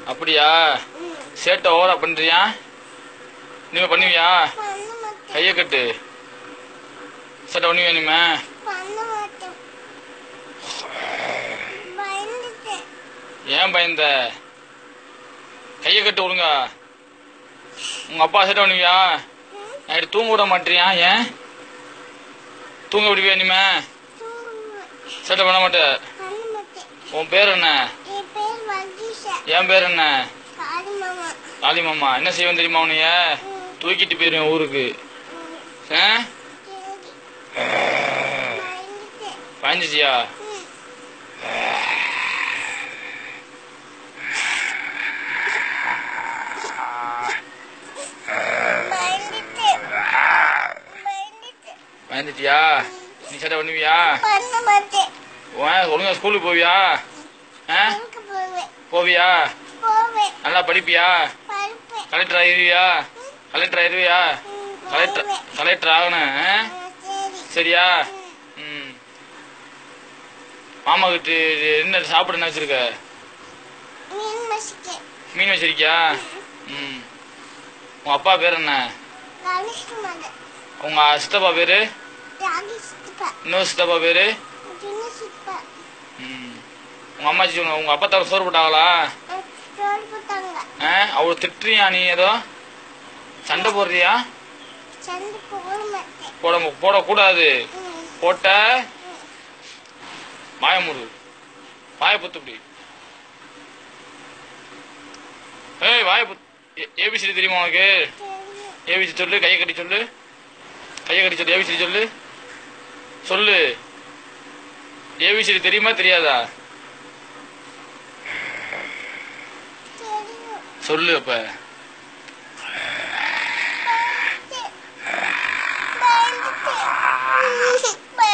அப்படியா ம். சேட்டை ஓவரா பண்றியா நீங்க பண்ணுவியா பண்ண மாட்டேன் கையை கட்டு சேட்டை பண்ணுவியா நீமே பண்ண மாட்டேன் பயந்துட்டேன் ஏன் பயந்த கையை கட்டு ஒழுங்கா உங்க அப்பா சேட்டை பண்ணுவியா ம். நைட்டு தூங்க விட மாட்டியா ஏன் தூங்க விடுவியா நீமே தூங்குவேன் சேட்டை பண்ண மாட்டே பண்ண மாட்டேன் உன் பேர் என்ன என் பேர் வகீஷா என் பேர் என்ன காளி மாமா காளி மாமா என்ன செய்வேன் தெரியுமா உன்னைய ம். தூக்கிட்டு போயிருவேன் ஊருக்கு ம். ஆ? சரி பயந்துட்டேன் பயந்துச்சியா ம். பயந்துட்டேன் பயந்துட்டேன் பயந்துட்டியா நீ சேட்டை பண்ணுவியா பண்ண மாட்டேன் உன் ஒழுங்கா ஸ்கூலுக்கு போவியா ஆ? எங்க போவேன் போவியா போவேன் நல்லா படிப்பியா பருப்பேன் கலெக்டர் ஆயிருவியா கலெக்டர் ஆயிருவியா ம், கலெக்டர் போவேன். கலெக்டர் ஆகணும் ஆ? ஆ, சரி சரியா ம். ம் மாமா கிட்ட என்ன சாப்பிட என்ன வச்சிருக்க மீன் மசிக்க மீன் வச்சிருக்கியா ம் உங்க அப்பா பேர் என்ன கணேஷ்குமார் உங்க சித்தப்பா பேரு ராகி சித்தப்பா இன்னொரு சித்தப்பா பேரு சின்ன சித்தப்பா ம் உங்க அம்மாச்சி உங்க உங்க அப்பா தவிர சோறு போட்டாங்களா ரோல் போட்டாங்க ஆ அவளை திட்டுறியா நீ ஏதோ சண்டை போடுறியா சண்டை போட மாட்டேன் போட போடக்கூடாது ம், போட்ட வாய மூடு வாய புத்து இப்படி ஏய் வாய புத் ஏபிசிடி தெரியுமா உனக்கு தெரியும் ஏபிசி சொல்லு கையை கட்டி சொல்லு கையை கட்டி சொல்லு ஏபிசிடி சொல்லு சொல்லு ஏபிசிடி தெரியுமா தெரியாதா தெரியும் சொல்லு அப்ப பயந்துட்டேன் பயந்துட்டேன்